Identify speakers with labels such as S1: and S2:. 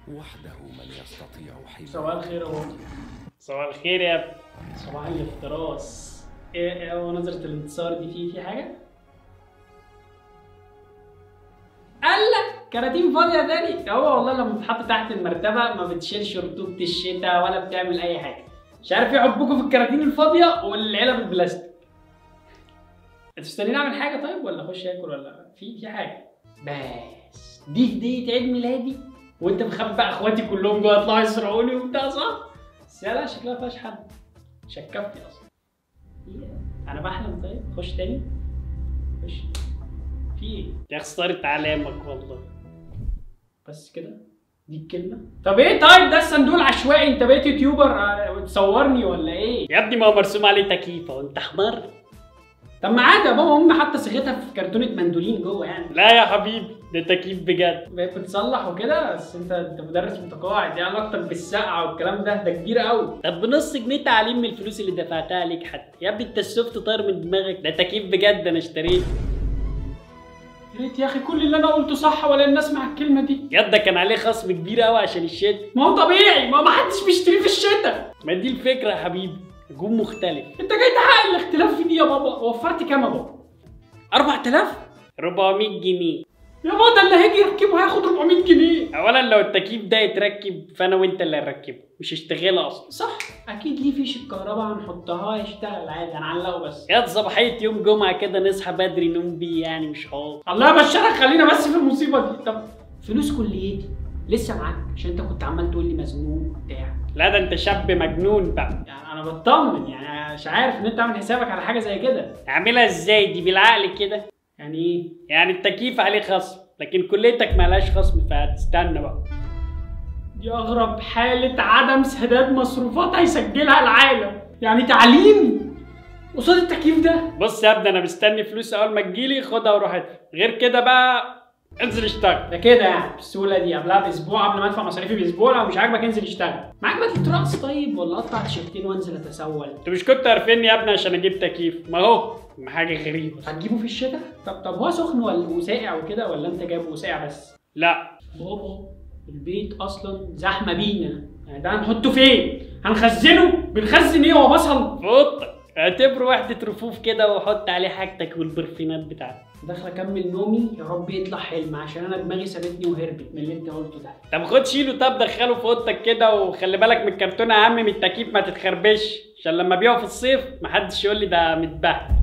S1: وحده من يستطيع
S2: صباح
S1: حماية
S2: الخير يا بابا
S3: صباح الخير يا ابني
S2: صباح الافتراس ايه ايه هو نظرة الانتصار دي في في حاجة؟ قال لك كراتين فاضية تاني هو والله لما بتتحط تحت المرتبة ما بتشيلش رطوبة الشتاء ولا بتعمل أي حاجة مش عارف يحبكم في الكراتين الفاضية والعلب البلاستيك هتستنيني أعمل حاجة طيب ولا أخش آكل ولا في في حاجة بس دي هدية عيد ميلادي وأنت مخبى إخواتي كلهم جوه يطلعوا يسرقوني وبتاع صح؟ بس يلا شكلها مفيهاش حد شكفتي اصلا إيه؟ انا بحلم طيب خش تاني خش في ايه
S3: يا خسارة علامك والله
S2: بس كده دي الكلمه طب ايه طيب ده الصندوق العشوائي انت بقيت يوتيوبر آه، تصورني ولا ايه
S3: يا ابني ما هو مرسوم عليه تكييف اهو انت حمار
S2: طب ما عادي يا بابا امي حاطه صيغتها في كرتونه مندولين جوه يعني
S3: لا يا حبيبي ده تكييف بجد
S2: بقيت بتصلح وكده بس انت انت مدرس متقاعد ايه علاقتك بالسقعه والكلام ده ده كبير قوي
S3: طب بنص جنيه تعليم من الفلوس اللي دفعتها عليك حتى يا ابني انت السوفت طاير من دماغك ده تكييف بجد انا اشتريته
S2: يا ريت يا اخي كل اللي انا قلته صح ولا الناس مع الكلمه دي
S3: يا ده كان عليه خصم كبير قوي عشان الشتا
S2: ما هو طبيعي ما ما حدش بيشتريه في الشتاء
S3: ما دي الفكرة يا حبيبي هجوم مختلف
S2: انت جاي تحقق الاختلاف في دي يا بابا وفرت كام يا بابا 4000
S3: 400 جنيه
S2: يا بابا ده اللي هيجي يركبه هياخد 400 جنيه
S3: اولا لو التكييف ده يتركب فانا وانت اللي هنركبه مش هشتغلها اصلا
S2: صح اكيد ليه فيش الكهرباء هنحطها يشتغل عادي هنعلقه بس
S3: يا صباحية يوم جمعة كده نصحى بدري نوم بيه يعني مش حوار
S2: الله يبشرك خلينا بس في المصيبه دي طب فلوس كليتي لسه معاك عشان انت كنت عمال تقول لي مزنوق بتاع
S3: لا ده انت شاب مجنون بقى
S2: يعني انا بطمن يعني مش عارف ان انت عامل حسابك على حاجه زي كده
S3: اعملها ازاي دي بالعقل كده
S2: يعني ايه
S3: يعني التكييف عليه خصم لكن كليتك مالهاش خصم فهتستنى بقى
S2: دي اغرب حاله عدم سداد مصروفات هيسجلها العالم يعني تعليم قصاد التكييف ده
S3: بص يا ابني انا مستني فلوس اول ما تجيلي خدها وروح ادفع غير كده بقى انزل اشتغل
S2: ده كده يعني بالسهوله دي قبلها باسبوع قبل ما ادفع مصاريفي باسبوع لو مش عاجبك انزل اشتغل معاك بدله رقص طيب ولا اقطع تيشيرتين وانزل اتسول
S3: انتوا مش كنتوا عارفيني يا ابني عشان اجيب تكييف ما هو ما حاجه غريبه
S2: هتجيبه في الشتاء طب طب هو سخن ولا وساقع وكده ولا انت جايبه ساقع بس
S3: لا
S2: بابا البيت اصلا زحمه بينا يعني ده هنحطه فين هنخزنه بنخزن ايه هو بصل
S3: في اوضتك اعتبره وحده رفوف كده وحط عليه حاجتك والبرفانات بتاعتك
S2: داخل اكمل نومي يا رب يطلع حلم عشان انا دماغي سابتني وهربت من اللي انت قلته ده
S3: طب خد شيله طب دخله في اوضتك كده وخلي بالك من الكرتونه اهم من التكييف ما تتخربش عشان لما بيقف في الصيف محدش يقول لي ده متبهدل